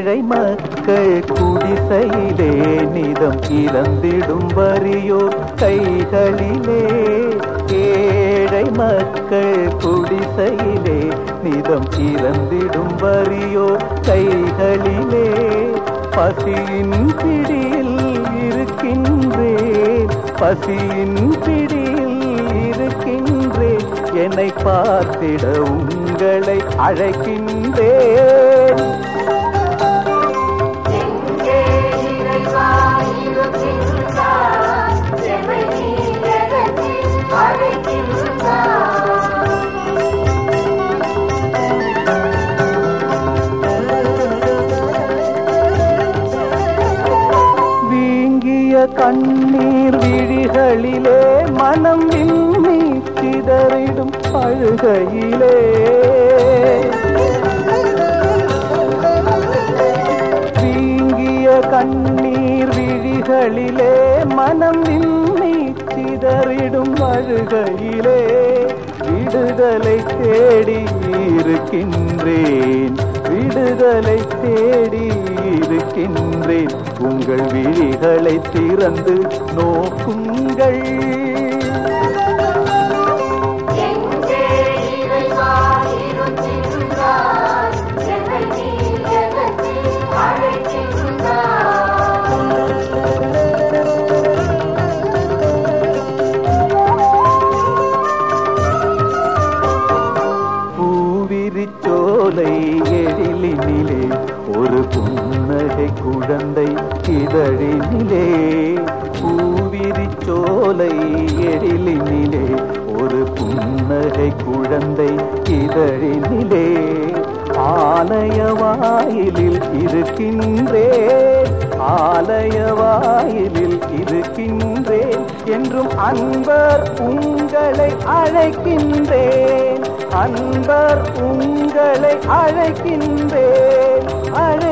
ஏழை மக்கள் குடிசையிலே நிதம் இறந்திடும் வறியோர் கைகளிலே ஏழை மக்கள் குடிசையிலே நிதம் இறந்திடும் வறியோர் கைகளிலே பசியின் பிடியில் இருக்கின்றேன் பசியின் பிடியில் இருக்கின்றேன் என்னை பார்த்திட உங்களை அழைக்கின்றேன் எங்கே இறைவா இருக்கின்றாய் எமை நீ எதற்கில் அழைக்கின்றாய் வீங்கிய கண்ணீர் விழிகளிலே மனம் விம்மி சிதறிடும் அழுகையிலே வீங்கிய கண்ணீர் விழிகளிலே மனம் விம்மி சிதறிடும் அழுகையிலே விடுதலை தேடி இருக்கின்றேன் விடுதலை தேடி இருக்கின்றேன் உங்கள் விழிகளை திறந்து நோக்குங்கள் எங்கே இறைவா இருக்கின்றாய் எமை நீ எதற்கில் அழைக்கின்றாய் பூவிரிச்சோலை எழிலினிலே ஒரு புன்னகை குழந்தை இதழினிலே பூவிரிச்சோலை எழிலினிலே ஒரு புன்னகை குழந்தை இதழினிலே ஆலய வாயிலில் இருக்கின்றேன் ஆலய வாயிலில் இருக்கின்றேன் என்றும் அன்பர் உங்களை அழைக்கின்றேன் அன்பர் உங்களை அழைக்கின்றேன் அழை